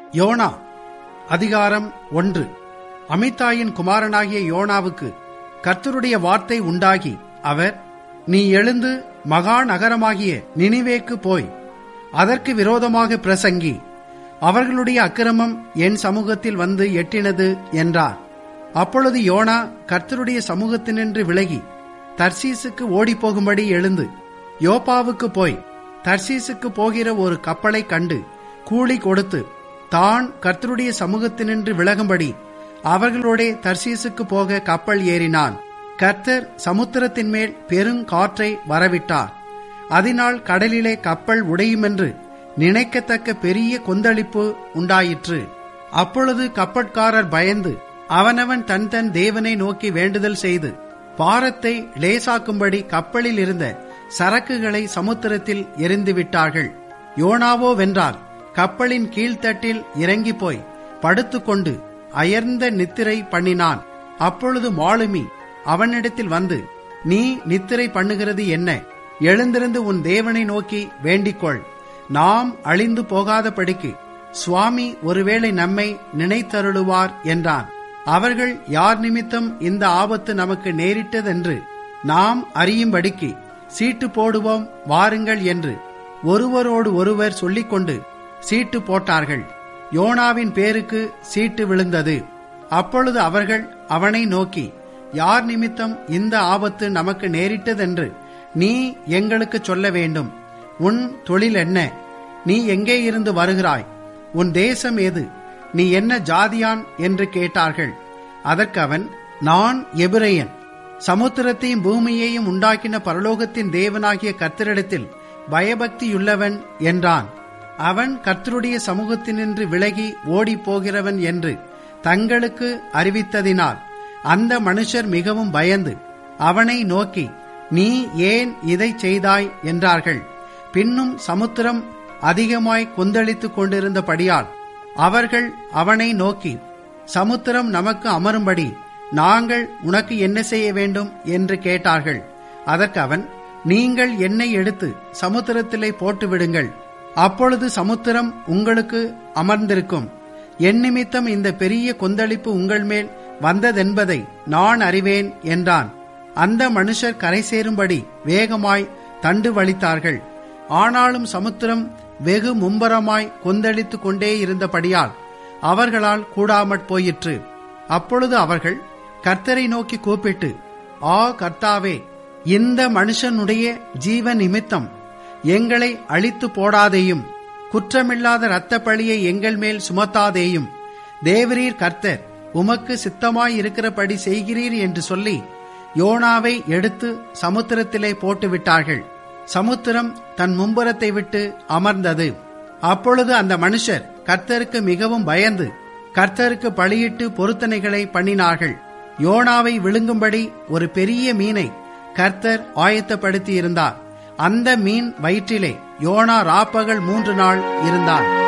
YONO அதிகாரம் ஒன்று அமித்தாயின் குமாரனாகிய யோனாவுக்கு கர்த்தருடைய வார்த்தை உண்டாகி அவர் நீ எழுந்து மகா நகரமாகிய நினிவேக்கு போய் அதற்கு விரோதமாக பிரசங்கி அவர்களுடைய அக்கிரமம் என் சமூகத்தில் வந்து எட்டினது என்றார் அப்பொழுது யோனா கர்த்தருடைய சமூகத்தினின்று விலகி தர்சீசுக்கு ஓடிப்போகும்படி எழுந்து யோப்பாவுக்கு போய் தர்சீசுக்கு போகிற ஒரு கப்பலை கண்டு கூலி கொடுத்து தான் கர்த்தருடைய சமூகத்தினின்று விலகும்படி அவர்களோடே தர்சீசுக்கு போக கப்பல் ஏறினான் கர்த்தர் சமுத்திரத்தின் மேல் பெருங்காற்றை வரவிட்டார் அதனால் கடலிலே கப்பல் உடையுமென்று நினைக்கத்தக்க பெரிய கொந்தளிப்பு உண்டாயிற்று அப்பொழுது கப்பற்காரர் பயந்து அவனவன் தன் தன் தேவனை நோக்கி வேண்டுதல் செய்து பாரத்தை லேசாக்கும்படி கப்பலில் இருந்த சரக்குகளை சமுத்திரத்தில் எரிந்துவிட்டார்கள் யோனாவோ வென்றால் கப்பலின் கீழ்த்தட்டில் இறங்கி போய் படுத்துக்கொண்டு அயர்ந்த நித்திரை பண்ணினான் அப்பொழுது மாலுமி அவனிடத்தில் வந்து நீ நித்திரை பண்ணுகிறது என்ன எழுந்திருந்து உன் தேவனை நோக்கி வேண்டிக்கொள் நாம் அழிந்து போகாதபடிக்கு சுவாமி ஒருவேளை நம்மை நினைத்தருளுவார் என்றான் அவர்கள் யார் நிமித்தம் இந்த ஆபத்து நமக்கு நேரிட்டதென்று நாம் அறியும்படிக்கு சீட்டு போடுவோம் வாருங்கள் என்று ஒருவரோடு ஒருவர் சொல்லிக்கொண்டு சீட்டு போட்டார்கள் யோனாவின் பேருக்கு சீட்டு விழுந்தது அப்பொழுது அவர்கள் அவனை நோக்கி யார் நிமித்தம் இந்த ஆபத்து நமக்கு நேரிட்டதென்று நீ எங்களுக்கு சொல்ல வேண்டும் உன் தொழில் என்ன நீ எங்கே இருந்து வருகிறாய் உன் தேசம் எது நீ என்ன ஜாதியான் என்று கேட்டார்கள் அதற்கு அவன் நான் எபிரேயன் சமுத்திரத்தையும் பூமியையும் உண்டாக்கின பரலோகத்தின் தேவனாகிய கர்த்தரிடத்தில் பயபக்தியுள்ளவன் என்றான் அவன் கர்த்தருடைய சமூகத்தினின்று விலகி ஓடிப் போகிறவன் என்று தங்களுக்கு அறிவித்ததினால் அந்த மனுஷர் மிகவும் பயந்து அவனை நோக்கி நீ ஏன் இதை செய்தாய் என்றார்கள் பின்னும் சமுத்திரம் அதிகமாய் கொந்தளித்துக் கொண்டிருந்தபடியால் அவர்கள் அவனை நோக்கி சமுத்திரம் நமக்கு அமரும்படி நாங்கள் உனக்கு என்ன செய்ய வேண்டும் என்று கேட்டார்கள் அதற்கு அவன் நீங்கள் என்னை எடுத்து சமுத்திரத்திலே போட்டு விடுங்கள் அப்பொழுது சமுத்திரம் உங்களுக்கு அமர்ந்திருக்கும் என் நிமித்தம் இந்த பெரிய கொந்தளிப்பு உங்கள் மேல் வந்ததென்பதை நான் அறிவேன் என்றான் அந்த மனுஷர் கரை சேரும்படி வேகமாய் தண்டு வலித்தார்கள் ஆனாலும் சமுத்திரம் வெகு மும்பரமாய் கொந்தளித்துக் கொண்டே இருந்தபடியால் அவர்களால் கூடாமற் போயிற்று அப்பொழுது அவர்கள் கர்த்தரை நோக்கி கூப்பிட்டு ஆ கர்த்தாவே இந்த மனுஷனுடைய ஜீவ நிமித்தம் எங்களை அழித்து போடாதேயும் குற்றமில்லாத இரத்த பழியை எங்கள் மேல் சுமத்தாதேயும் தேவரீர் கர்த்தர் உமக்கு சித்தமாய் இருக்கிறபடி செய்கிறீர் என்று சொல்லி யோனாவை எடுத்து சமுத்திரத்திலே போட்டு விட்டார்கள் சமுத்திரம் தன் மும்புறத்தை விட்டு அமர்ந்தது அப்பொழுது அந்த மனுஷர் கர்த்தருக்கு மிகவும் பயந்து கர்த்தருக்கு பலியிட்டு பொருத்தனைகளை பண்ணினார்கள் யோனாவை விழுங்கும்படி ஒரு பெரிய மீனை கர்த்தர் ஆயத்தப்படுத்தி இருந்தார் அந்த மீன் வயிற்றிலே யோனா ராப்பகல் மூன்று நாள் இருந்தான்